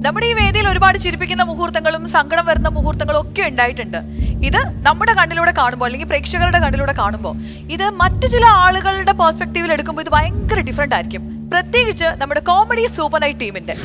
നമ്മുടെ ഈ വേദിയിൽ ഒരുപാട് ചിരിപ്പിക്കുന്ന മുഹൂർത്തങ്ങളും സങ്കടം വരുന്ന മുഹൂർത്തങ്ങളും ഒക്കെ ഉണ്ടായിട്ടുണ്ട് ഇത് നമ്മുടെ കണ്ണിലൂടെ കാണുമ്പോൾ അല്ലെങ്കിൽ പ്രേക്ഷകരുടെ കണ്ണിലൂടെ കാണുമ്പോൾ ഇത് മറ്റു ചില ആളുകളുടെ പെർസ്പെക്റ്റീവിൽ എടുക്കുമ്പോൾ ഇത് ഭയങ്കര ഡിഫറെന്റ് ആയിരിക്കും പ്രത്യേകിച്ച് നമ്മുടെ കോമഡി സൂപ്പർ നൈറ്റ് ടീമിന്റെ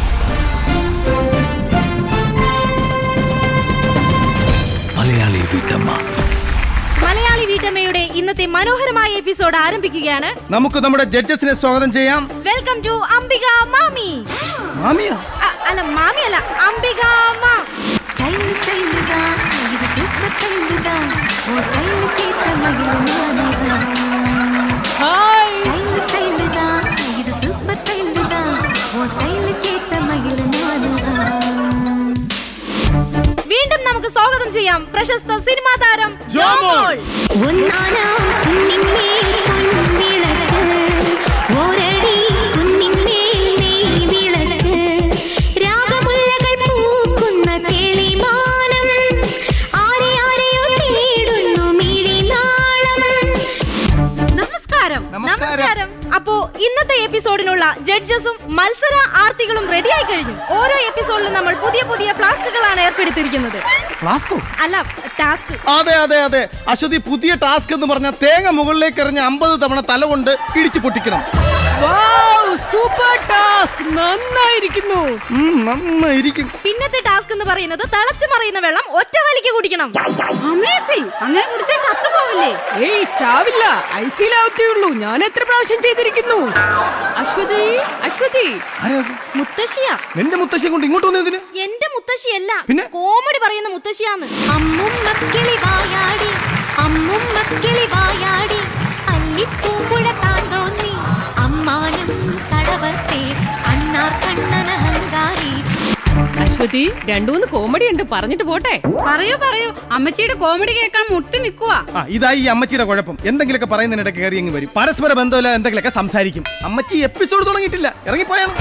മലയാളി വീട്ടമ്മ മലയാളി വീട്ടമ്മയുടെ ഇന്നത്തെ മനോഹരമായ എപ്പിസോഡ് ആരംഭിക്കുകയാണ് നമുക്ക് നമ്മുടെ ജഡ്ജസിനെ സ്വാഗതം ചെയ്യാം വെൽക്കം ടു അംബിക മാമി മാമിയാ അ- അല്ല മാമി അല്ല അംബിക മാം ஸ்டைல் ஸ்டைல் தான் இது சூப்பர் ஸ்டைல் தான் ஓ ஸ்டைல் கேட்ட மகிழும் நானேதான் ஸ்டைல் ஸ்டைல் தான் இது சூப்பர் ஸ்டைல் தான் ஓ ஸ்டைல் கேட்ட மகிழும் நானேதான் വീണ്ടും നമുക്ക് സ്വാഗതം ചെയ്യാം പ്രശസ്ത സിനിമാ താരം ജോമോൾ. ഒന്നാനാം കുന്നിന്മേൽ പൊൻവിളക്ക്, ഓരടി കുന്നിന്മേൽ നെയ് വിളക്ക്. രാഗമുല്ലകൾ പൂക്കുന്ന തെളിമാനം, ആരെ ആരെയോ തേടുന്നു മിഴിനാളം. നമസ്കാരം നമസ്കാരം. അപ്പോ ഇന്നത്തെ എപ്പിസോഡിനുള്ള ജഡ്ജസും മത്സര ആർത്തികളും റെഡിയായി കഴിഞ്ഞു ഓരോ എപ്പിസോഡിലും നമ്മൾ പുതിയ പുതിയ ഫ്ലാസ്കുകളാണ് ഏർപ്പെടുത്തിയിരിക്കുന്നത് ഫ്ലാസ്കോ അല്ല ടാസ്ക് അതെ അതെ അതെ അശ്വതി പുതിയ ടാസ്ക് എന്ന് പറഞ്ഞ തേങ്ങ മുകളിലേക്ക് എറിഞ്ഞ അമ്പത് തവണ തല കൊണ്ട് ഇടിച്ചു പൊട്ടിക്കണം സൂപ്പർ ടാസ്ക് നന്നായിരിക്കുന്നു ഉം, നന്നായിരിക്കും പിന്നത്തെ ടാസ്ക് എന്ന് പറയുന്നത് തിളച്ചു മറിയുന്ന വെള്ളം ഒറ്റ വലിക്ക് കുടിക്കണം അമേസിംഗ് അങ്ങനെ കുടിച്ചാൽ ചത്തുപോകില്ലേ ഏയ് ചാവില്ല ഐസിയിലാവത്തേ ഉള്ളൂ ഞാൻ എത്ര പ്രാവശ്യം ചെയ്തിരിക്കുന്നു അശ്വതി അശ്വതി ആരാ അത്? മുത്തശ്ശിയാ നിന്റെ മുത്തശ്ശിയെ കൊണ്ട് ഇങ്ങോട്ട് വന്നതിന് എന്റെ മുത്തശ്ശിയല്ല പിന്നെ? കോമഡി പറയുന്ന മുത്തശ്ശിയാന്ന് അമ്മുമ്മക്കിളി വായാടി അമ്മുമ്മക്കിളി വായാടി അല്ലിപ്പൂമ്പുഴ താന്തോന്നി അമ്മാനും കടവത്തെ അണ്ണാർ കണ്ണനഹങ്കാരി അശ്വതി രണ്ടൂന്ന് കോമഡി ഉണ്ട് പറഞ്ഞിട്ട് പോട്ടെ പറയൂ പറയൂ അമ്മച്ചിയുടെ കോമഡി കേൾക്കാൻ മുട്ടി നിൽക്കുവാ ആ ഇതായി ഈ അമ്മച്ചിയുടെ കുഴപ്പം എന്തെങ്കിലുമൊക്കെ പറയുന്നതിനിടയ്ക്ക് കയറി അങ്ങ് വരും പരസ്പര ബന്ധമില്ല എന്തെങ്കിലുമൊക്കെ സംസാരിക്കും അമ്മച്ചി എപ്പിസോഡ് തുടങ്ങിയിട്ടില്ല ഇറങ്ങിപ്പോയാണ്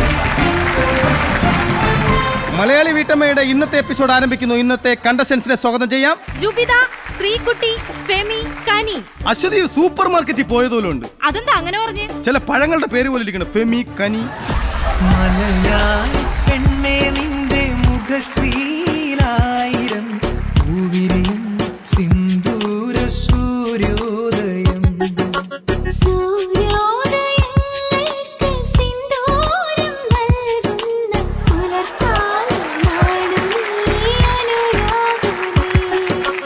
മലയാളി വീട്ടമ്മയുടെ ഇന്നത്തെ എപ്പിസോഡ് ആരംഭിക്കുന്നു ഇന്നത്തെ കണ്ടസ്റ്റൻസിനെ സ്വാഗതം ചെയ്യാം ജുബിത ശ്രീകുട്ടി ഫെമി കനി അശ്വതി സൂപ്പർ മാർക്കറ്റിൽ പോയതുപോലും ഉണ്ട് അതെന്താ അങ്ങനെ പറഞ്ഞ് ചില പഴങ്ങളുടെ പേര് പോലെ ഇരിക്കണം ഫെമി കനി മലയാളി പെണ്ണെ നിന്റെ മുഖശ്രീലായിരം പൂവിരിയും സിന്ദൂര സൂര്യോദയം സൂര്യോദയങ്ങൾക്ക് സിന്ദൂരം നൽകുന്ന പുലർക്കാലം നാടും നീ അനുരാഗമേ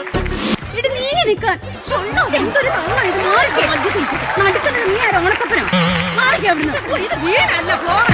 എന്തൊരു തവണ ഇത് മാറിക്കേ നടക്കുന്നത് നീ ആരോ ഉണക്കപ്പനോ മാറിക്കേ അവിടുന്ന് ഓ, ഇത് വീടല്ല ഫ്ലോർ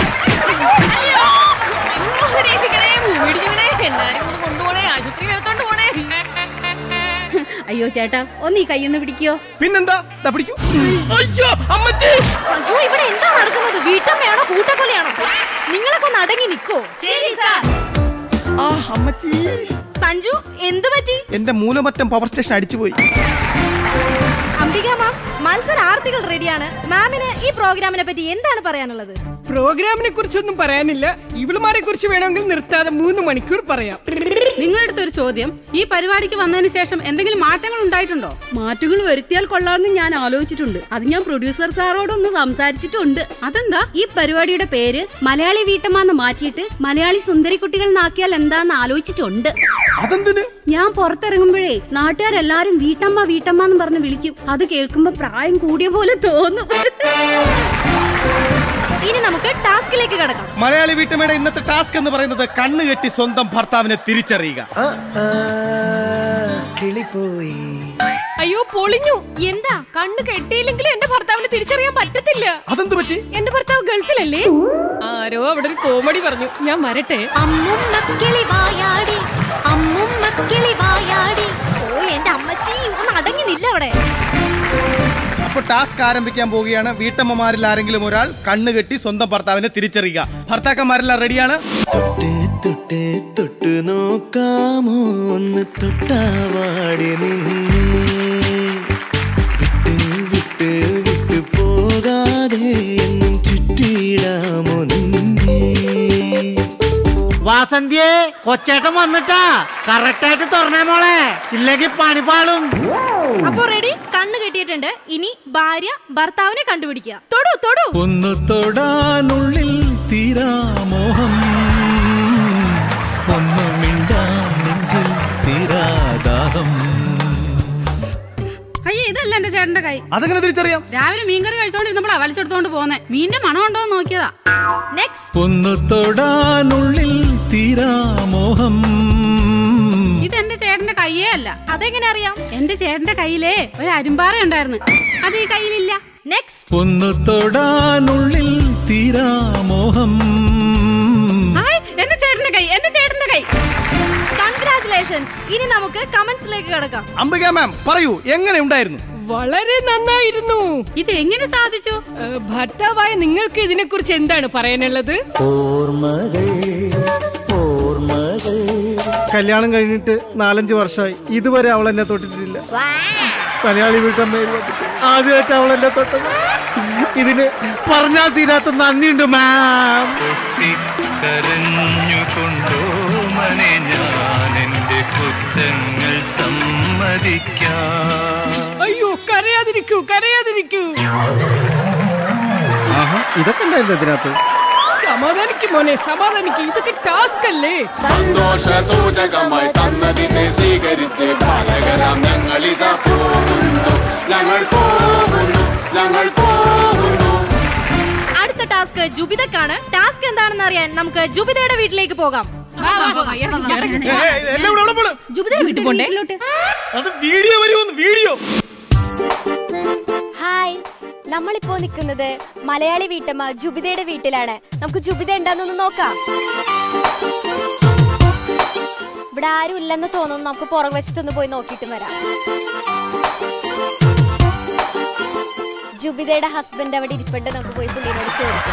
കൊണ്ടുപോണേ ആശുപത്രി എടുത്തോണ്ട് പോണേ അയ്യോ ചേട്ടാ ഒന്ന് ഈ കയ്യിൽ നിന്ന് പിടിക്കോ പിന്നെന്താ ദാ പിടിക്കൂ അയ്യോ അമ്മച്ചി അയ്യോ ഇവിടെ എന്താ നടക്കുന്നത് വീട്ടമ്മയാണോ കൂട്ടക്കൊലയാണോ നിങ്ങളൊക്കെ ഒന്ന് അടങ്ങി നിക്കോ ശരി സാർ ആ അമ്മച്ചി സഞ്ജു എന്തു പറ്റി എന്റെ മൂലമറ്റം പവർ സ്റ്റേഷൻ അടിച്ചുപോയി അംബിക മാം മത്സരാർത്ഥികൾ റെഡിയാണ് മാമിന് ഈ പ്രോഗ്രാമിനെ പറ്റി എന്താണ് പറയാനുള്ളത് പ്രോഗ്രാമിനെ കുറിച്ചൊന്നും പറയാനില്ല ഇവളുമാരെ കുറിച്ച് വേണമെങ്കിൽ നിർത്താതെ മൂന്ന് മണിക്കൂർ പറയാം നിങ്ങളുടെ അടുത്തൊരു ചോദ്യം ഈ പരിപാടിക്ക് വന്നതിന് ശേഷം എന്തെങ്കിലും മാറ്റങ്ങൾ ഉണ്ടായിട്ടുണ്ടോ മാറ്റുകൾ വരുത്തിയാൽ കൊള്ളാമെന്ന് ഞാൻ ആലോചിച്ചിട്ടുണ്ട് അത് ഞാൻ പ്രൊഡ്യൂസർ സാറോടൊന്ന് സംസാരിച്ചിട്ടുണ്ട് അതെന്താ ഈ പരിപാടിയുടെ പേര് മലയാളി വീട്ടമ്മ എന്ന് മാറ്റിയിട്ട് മലയാളി സുന്ദരി കുട്ടികൾ എന്നാക്കിയാൽ എന്താന്ന് ആലോചിച്ചിട്ടുണ്ട് അതെന്തിന് ഞാൻ പുറത്തിറങ്ങുമ്പോഴേ നാട്ടുകാരെല്ലാരും വീട്ടമ്മ വീട്ടമ്മ എന്ന് പറഞ്ഞ് വിളിക്കും അത് കേൾക്കുമ്പോ പ്രായം കൂടിയ പോലെ തോന്നും ഇനി നമുക്ക് ടാസ്കിലേക്ക് കടക്കാം മലയാളി വീട്ടമ്മയുടെ ഇന്നത്തെ ടാസ്ക് എന്ന് പറയുന്നത് കണ്ണ് കെട്ടി സ്വന്തം ഭർത്താവിനെ തിരിച്ചറിയുക ആ, ആ, കിളിപ്പോയി അയ്യോ പൊളിഞ്ഞു എന്താ കണ്ണ് കെട്ടിയില്ലെങ്കിൽ എന്റെ ഭർത്താവിനെ തിരിച്ചറിയാൻ പറ്റത്തില്ല അതെന്ത് പറ്റി എന്റെ ഭർത്താവ് ഗൾഫിലല്ലേ ആരോ അവിടെ ഒരു കോമഡി പറഞ്ഞു ഞാൻ വരട്ടെ അമ്മുമ്മക്കിളി വായാടി അമ്മുമ്മക്കിളി വായാടി ഓ എന്റെ അമ്മച്ചി ഒന്ന് അടങ്ങി നില്ല അവിടെ അപ്പൊ ടാസ്ക് ആരംഭിക്കാൻ പോവുകയാണ് വീട്ടമ്മമാരിൽ ആരെങ്കിലും ഒരാൾ കണ്ണ് കെട്ടി സ്വന്തം ഭർത്താവിനെ തിരിച്ചറിയുക ഭർത്താക്കന്മാരെല്ലാം റെഡിയാണ് തൊട്ട് തൊട്ട് തൊട്ട് നോക്കാമോ ഒന്ന് തൊട്ടാവാടി നിന്നെ വിട്ട് വിട്ട് വിട്ട് പോകാതെ എന്നും ചുറ്റിയിടാമോ നിന്നെ വാസന്തിയെ കൊച്ചേട്ടൻ വന്നിട്ടാ കറക്റ്റായിട്ട് തുറന്നേ മോളെ ഇല്ലെങ്കിൽ പണിപാളും അപ്പോ റെഡി കണ്ണ് കെട്ടിയിട്ടുണ്ട് ഇനി ഭാര്യ ഭർത്താവിനെ കണ്ടുപിടിക്കുക തൊടു തൊടു ഒന്ന് തൊടാനുള്ളിൽ തീരാമോഹം ചേട്ടന്റെ കൈ അതെങ്ങനെ തിരിച്ചറിയാം രാവിലെ മീൻകറി കഴിച്ചോണ്ടിരുന്നപ്പോഴാ വലിച്ചെടുത്തോണ്ട് പോന്നെ മീന്റെ മണം ഉണ്ടോ എന്ന് നോക്കിയതാ നെക്സ്റ്റ് ഒന്നു തൊടാനുള്ളിൽ തീരാമോഹം ഇത് എന്റെ ചേട്ടന്റെ കയ്യേ അല്ല അതെങ്ങനെ അറിയാം എന്റെ ചേട്ടന്റെ കയ്യിലേ ഒരു അരുമ്പാറ ഉണ്ടായിരുന്നു അത് ഈ കയ്യിലില്ല നെക്സ്റ്റ് ഒന്നു തൊടാനുള്ളിൽ തീരാമോഹം ഹായ് എന്റെ ചേട്ടന്റെ കൈ എന്റെ ചേട്ടന്റെ കൈ കൺഗ്രാറ്റുലേഷൻസ് ഇനി നമുക്ക് കമന്റ്സിലേക്ക് കിടക്കാം അംബിക മാം പറയൂ എങ്ങനെ ഉണ്ടായിരുന്നു വളരെ നന്നായിരുന്നു ഇത് എങ്ങനെ സാധിച്ചു ഏ, ഭർത്താവായ നിങ്ങൾക്ക് ഇതിനെക്കുറിച്ച് എന്താണ് പറയാനുള്ളത് ഓർമ്മകൾ ഓർമ്മകൾ കല്യാണം കഴിഞ്ഞിട്ട് നാലഞ്ച് വർഷമായി ഇതുവരെ അവൾ എന്നെ തൊട്ടിട്ടില്ല മലയാളി വീട്ടമ്മയിൽ വന്നിട്ട് ആദ്യമായിട്ട് അവൾ എന്നെ തൊട്ടത് ഇതിന് പറഞ്ഞാൽ തീരാത്ത നന്ദിയുണ്ട് മാം കരഞ്ഞുകൊണ്ടോ മനെ ഞാൻ എന്റെ കുറ്റങ്ങൾ സമ്മതിക്കാം അയ്യോ കരയാതിരിക്കൂ കരയാതിരിക്കൂ ഇതൊക്കെ ഉണ്ടായിരുന്നു ഇതിനകത്ത് സമാധാനിക്കും മോനെ സമാധാനിക്കും ഇതൊക്കെ ടാസ്ക് അല്ലേ സന്തോഷ സൂചകമായി തന്നതിനെ സ്വീകരിച്ച് ബാലകരാം ഞങ്ങളിതാ പോകുന്നു ഞങ്ങൾ പോകുന്നു ഞങ്ങൾ പോകുന്നു അടുത്ത ടാസ്ക് ജുബിതക്കാണ് ടാസ്ക് എന്താണെന്ന് അറിയാൻ നമുക്ക് ജുബിതയുടെ വീട്ടിലേക്ക് പോകാം ജുബിതയുടെ വീട്ടിൽ പോണ്ടേ അത് വീഡിയോ വരുമെന്ന് വീഡിയോ ഹായ് നമ്മളിപ്പോ നിൽക്കുന്നത് മലയാളി വീട്ടമ്മ ജുബിതയുടെ വീട്ടിലാണ് നമുക്ക് ജുബിത ഉണ്ടെന്നൊന്ന് നോക്കാം ഇവിടെ ആരും ഇല്ലെന്ന് തോന്നുന്നു നമുക്ക് പുറകു വശത്തൊന്ന് പോയി നോക്കിയിട്ട് വരാം ജുബിതയുടെ ഹസ്ബൻഡ് അവിടെ ഇരിപ്പുണ്ട് നമുക്ക് പോയി പുള്ളിനോട് ചോദിക്കാം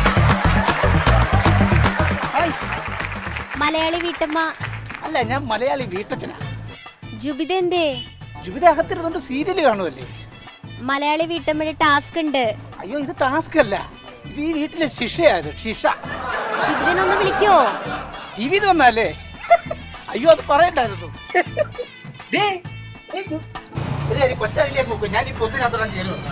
മലയാളി വീട്ടമ്മ അല്ല ഞാൻ മലയാളി വീട്ടച്ഛനാ ജുബിത എന്തേ ജുബിത അകത്തിരുന്നോണ്ട് സീരിയല് കാണുമല്ലേ മലയാളി വീട്ടമ്മയുടെ ടാസ്ക് ഉണ്ട് അയ്യോ ഇത് ടാസ്ക് അല്ല ഇത് ഈ വീട്ടിലെ ശിക്ഷയായത് ശിക്ഷ ജുബിതനൊന്ന് വിളിക്കോ ടി വിയിൽ വന്നല്ലേ അയ്യോ അത് പറയണ്ടായിരുന്നു ഡേ, ഡേ, ഇത് ഒരു കാര്യം കൊച്ചതിലേക്ക് നോക്കും ഞാൻ ഈ പൊത്തിനകത്തോളം ചേരുവ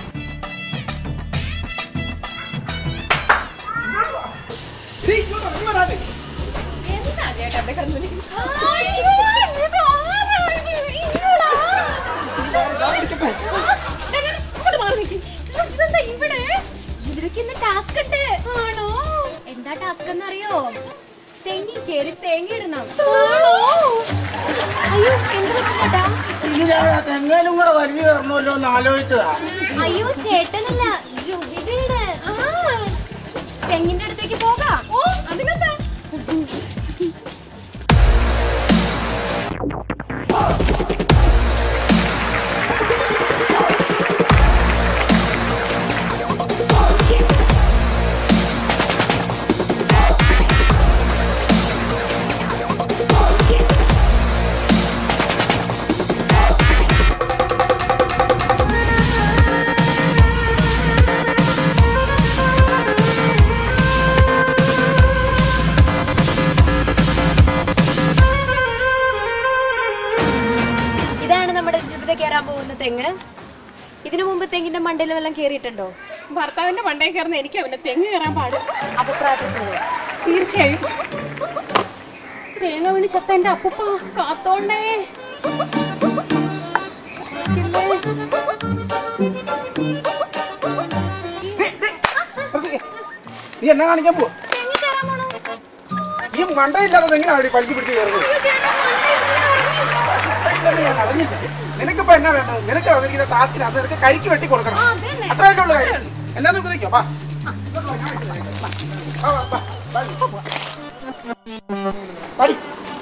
ടാസ്ക് ഉണ്ട് ആണോ എന്താ ടാസ്ക് എന്നറിയോ തെങ്ങി കേറി തേങ്ങ ഇടണം അയ്യോ എന്ത് പറ്റി ചേട്ടാ ഇനി ഞാൻ ആ തെങ്ങാനും കൂടെ വലിഞ്ഞു കയറണമല്ലോ എന്ന് ആലോചിച്ചതാ അയ്യോ ചേട്ടനല്ല ജുബിതയുടെ തെങ്ങിന്റെ അടുത്തേക്ക് പോകാം ഓ അതിനെന്താ ഇതാണ് നമ്മുടെ ജുബിത കയറാൻ പോകുന്ന തെങ്ങ് ഇതിനു മുമ്പ് തെങ്ങിന്റെ മണ്ടയിൽ വല്ലതും കേറിയിട്ടുണ്ടോ ഭർത്താവിന്റെ മണ്ടേ കയറുന്ന എനിക്ക് അവന്റെ തെങ്ങ് കയറാൻ പാടും അപ്പൊ പ്രാർത്ഥിച്ചോളൂ തീർച്ചയായും തേങ്ങ വീണ് ചത്ത എന്റെ അപ്പൂപ്പ കാത്തോണ്ടേ ഇല്ലേ? നീ എന്നെ കാണിക്കാൻ പോ ഈ മണ്ടയില്ലാതെ എങ്ങനെയാണ് പലിക്ക് പിടിച്ച് കയറുന്നത് ഇല്ലെന്ന് ഞാൻ അറിഞ്ഞില്ല. നിനക്കിപ്പോ എന്നാ വേണ്ടത് നിനക്ക് തന്നിരിക്കുന്ന ടാസ്കിനകത്ത് നിനക്ക് കരിക്ക് വെട്ടി കൊടുക്കണം അത്രയൊക്കെ ഉള്ള കാര്യം എന്നാ കുറിക്കോ വാ വാ, വാ, വാ, വാ. പടി.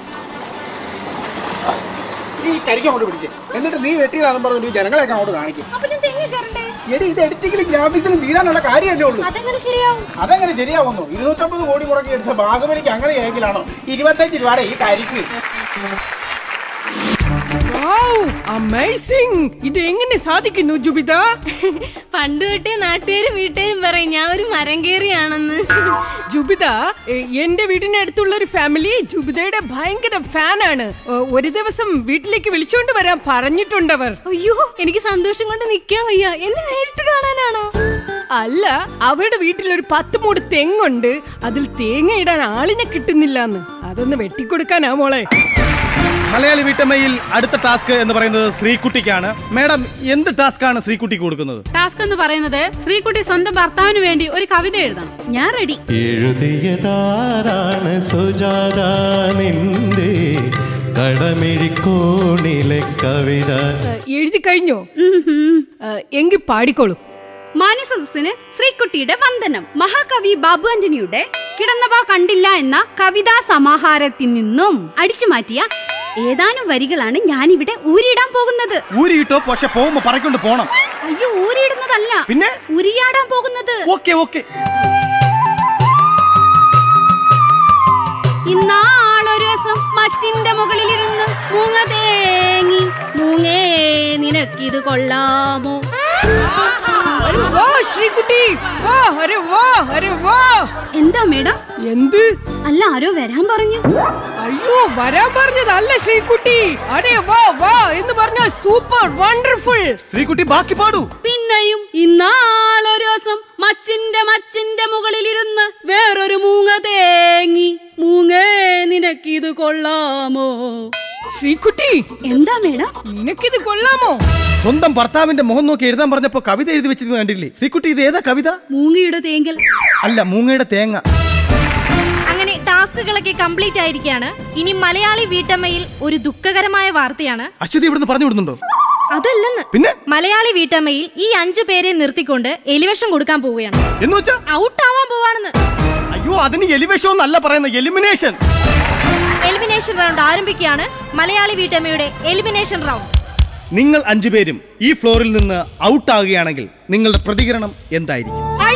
നീ ഈ കരിക്ക് അങ്ങോട്ട് പിടിച്ചേ എന്നിട്ട് നീ വെട്ടിയതാണെന്ന് പറഞ്ഞു ഈ ജനങ്ങളെയൊക്കെ അങ്ങോട്ട് കാണിക്കും അപ്പൊ ഞാൻ തെങ്ങ് കയറണ്ടേ എടി ഇത് എഡിറ്റിങ്ങിലും ഗ്രാഫിക്സിലും തീരാനുള്ള കാര്യമല്ലേ ഉള്ളൂ അതെങ്ങനെ ശരിയാവും അതെങ്ങനെ ശരിയാവുന്നു ഇരുന്നൂറ്റമ്പത് കോടി മുടക്കി എടുത്ത ബാഹുബലിക്ക് അങ്ങനെ ചെയ്യെങ്കിലാണോ ഇരുപത്തഞ്ച് രൂപയുടെ ഈ കരിക്ക് അമേസിംഗ് ഇത് എങ്ങനെ സാധിക്കുന്നു ജുബിത പണ്ട് തൊട്ടേ നാട്ടുകാരും വീട്ടുകാരും പറയും ഞാൻ ഒരു മരം കയറിയാണെന്ന് ജുബിത എ, എന്റെ വീടിനടുത്തുള്ള ഒരു ഫാമിലി ജുബിതയുടെ ഭയങ്കര ഫാനാണ് ഏ, ഒരു ദിവസം വീട്ടിലേക്ക് വിളിച്ചോണ്ട് വരാൻ പറഞ്ഞിട്ടുണ്ടവർ അയ്യോ എനിക്ക് സന്തോഷം കൊണ്ട് നിക്കാൻ വയ്യ എന്നെ നേരിട്ട് കാണാനാണോ അല്ല അവരുടെ വീട്ടിൽ ഒരു പത്ത് മൂട് തെങ്ങുണ്ട് അതിൽ തേങ്ങ ഇടാൻ ആളിനെ കിട്ടുന്നില്ല എന്ന് അതൊന്ന് വെട്ടിക്കൊടുക്കാനാ മോളെ മലയാളി വീട്ടമ്മയിൽ അടുത്ത ടാസ്ക് എന്ന് പറയുന്നത് ശ്രീകുട്ടിക്കാണ് മാഡം എന്ത് ടാസ്ക് ആണ് ശ്രീകുട്ടിക്ക് കൊടുക്കുന്നത് ടാസ്ക് എന്ന് പറയുന്നത് ശ്രീകുട്ടി സ്വന്തം ഭർത്താവിന് വേണ്ടി ഒരു കവിത എഴുതണം ഞാൻ റെഡി എഴുതിയതാരാണ് സുജാത നിന്റെ കടമിഴിക്കോണിലെ കവിത എഴുതി കഴിഞ്ഞോ എങ്കിൽ പാടിക്കോളൂ മാന്യസദസ്സിന് ശ്രീകുട്ടിയുടെ വന്ദനം മഹാകവി ബാബു ആന്റണിയുടെ കിടന്നവ കണ്ടില്ല എന്ന കവിതാ സമാഹാരത്തിൽ നിന്നും അടിച്ചു മാറ്റിയ ഏതാനും വരികളാണ് ഞാനിവിടെ ഊരിയിടാൻ പോകുന്നത് ഊരിയിട്ടോ പക്ഷെ പോകുമ്പോ പറക്കൊണ്ട് പോണം അയ്യോ ഊരിയിടുന്നതല്ല പിന്നെ ഉരിയാടാൻ പോകുന്നത് ഓക്കെ ഓക്കെ ഇന്നാളൊരു ദിവസം മച്ചിന്റെ മുകളിലിരുന്ന് മൂങ്ങ തേങ്ങി മൂങ്ങേ നിനക്കിത് കൊള്ളാമോ വാ ശ്രീകുട്ടി വാ അരെ വാ അരെ വാ എന്താ മേഡം എന്ത് അല്ല ആരോ വരാൻ പറഞ്ഞു അയ്യോ വരാൻ പറഞ്ഞതല്ല ശ്രീകുട്ടി അരെ വാ വാ എന്ന് പറഞ്ഞാൽ സൂപ്പർ വണ്ടർഫുൾ ശ്രീകുട്ടി ബാക്കി പാടൂ പിന്നെയും ഇന്നാളൊരു ദിവസം മച്ചിന്റെ മച്ചിന്റെ മുകളിലിരുന്ന് വേറൊരു മൂങ്ങ തേങ്ങി മൂങ്ങേ നിനക്കിത് കൊള്ളാമോ ശ്രീകുട്ടി എന്താ മേഡം നിനക്കിത് കൊള്ളാമോ സ്വന്തം ഭർത്താവിന്റെ മുഖം നോക്കി എഴുതാൻ പറഞ്ഞപ്പോ കവിത എഴുതി വെച്ചിരുന്നു കണ്ടില്ലേ ശ്രീകുട്ടി ഇത് ഏതാ കവിത മൂങ്ങയുടെ തേങ്കൽ അല്ല മൂങ്ങയുടെ തേങ്ങ അങ്ങനെ ടാസ്കുകളൊക്കെ കംപ്ലീറ്റ് ആയിരിക്കുകയാണ് ഇനി മലയാളി വീട്ടമ്മയിൽ ഒരു ദുഃഖകരമായ വാർത്തയാണ് അശ്വതി ഇവിടുന്ന് പറഞ്ഞു വിടുന്നുണ്ടോ അതല്ലെന്ന് പിന്നെ മലയാളി വീട്ടമ്മയിൽ ഈ അഞ്ചു പേരെ നിർത്തിക്കൊണ്ട് എലിവേഷൻ കൊടുക്കാൻ പോവുകയാണ് എന്ന് വെച്ചാ ഔട്ട് ആവാൻ പോവാണെന്ന് അയ്യോ അതിന് എലിവേഷൻ ഒന്നല്ല പറയുന്നത് എലിമിനേഷൻ എലിമിനേഷൻ റൗണ്ട് ആരംഭിക്കുകയാണ് മലയാളി വീട്ടമ്മയുടെ എലിമിനേഷൻ റൗണ്ട് നിങ്ങൾ അഞ്ചുപേരും ഈ ഫ്ലോറിൽ നിന്ന് ഔട്ട് ആകുകയാണെങ്കിൽ നിങ്ങളുടെ പ്രതികരണം എന്തായിരിക്കും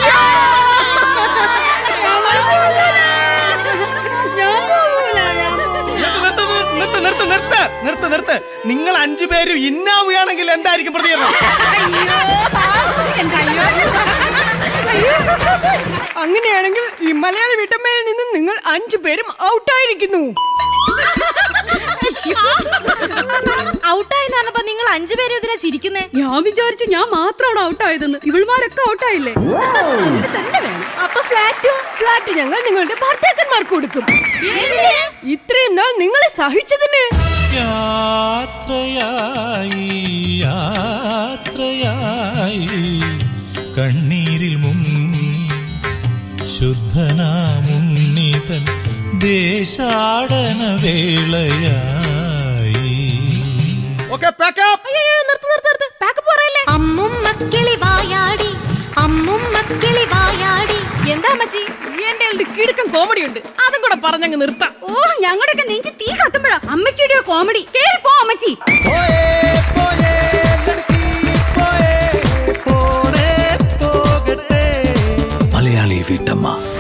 നിർത്ത് നിർത്ത് നിർത്ത് നിർത്ത് നിർത്ത് നിങ്ങൾ അഞ്ചുപേരും ഇന്നാവുകയാണെങ്കിൽ എന്തായിരിക്കും പ്രതികരണം അങ്ങനെയാണെങ്കിൽ ഈ മലയാളി വീട്ടമ്മയിൽ നിന്ന് നിങ്ങൾ അഞ്ചു പേരും ഔട്ടായിരിക്കുന്നു ഔട്ടായി പറഞ്ഞപ്പോ നിങ്ങൾ അഞ്ചുപേരും ഇതിനെ ചിരിക്കുന്നേ ഞാൻ വിചാരിച്ചു ഞാൻ മാത്രമാണ് ഔട്ടായതെന്ന് ഇവൾമാരൊക്കെ ഔട്ടായില്ലേ അങ്ങനെ തന്നെ വേണം. അപ്പൊ ഫ്ലാറ്റ് ഫ്ലാറ്റ് ഞങ്ങൾ നിങ്ങളുടെ ഭർത്താക്കന്മാർക്ക് കൊടുക്കും ഇത്രയും നാൾ നിങ്ങളെ സഹിച്ചതിന് യാത്രയായി യാത്രയായി കണ്ണീരിൽ മുങ്ങി ശുദ്ധനാമുന്നിതൻ ദേശാടന വേളയായി ഓക്കെ പാക്കപ്പ് നിർത്ത് നിർത്ത് നിർത്ത് പാക്കപ്പ് പറയല്ലേ അമ്മും മക്കിളി വായാടി അമ്മും മക്കിളി വായാടി എന്താ അമ്മച്ചി എന്റെ കിടുക്കൻ കോമഡി ഉണ്ട് അതും കൂടെ പറഞ്ഞങ്ങ് നിർത്താം ഓ ഞങ്ങളുടെയൊക്കെ നെഞ്ച് തീ കത്തുമ്പോഴാ അമ്മച്ചിയുടെ കോമഡി കേറി പോ അമ്മച്ചി മലയാളി വീട്ടമ്മ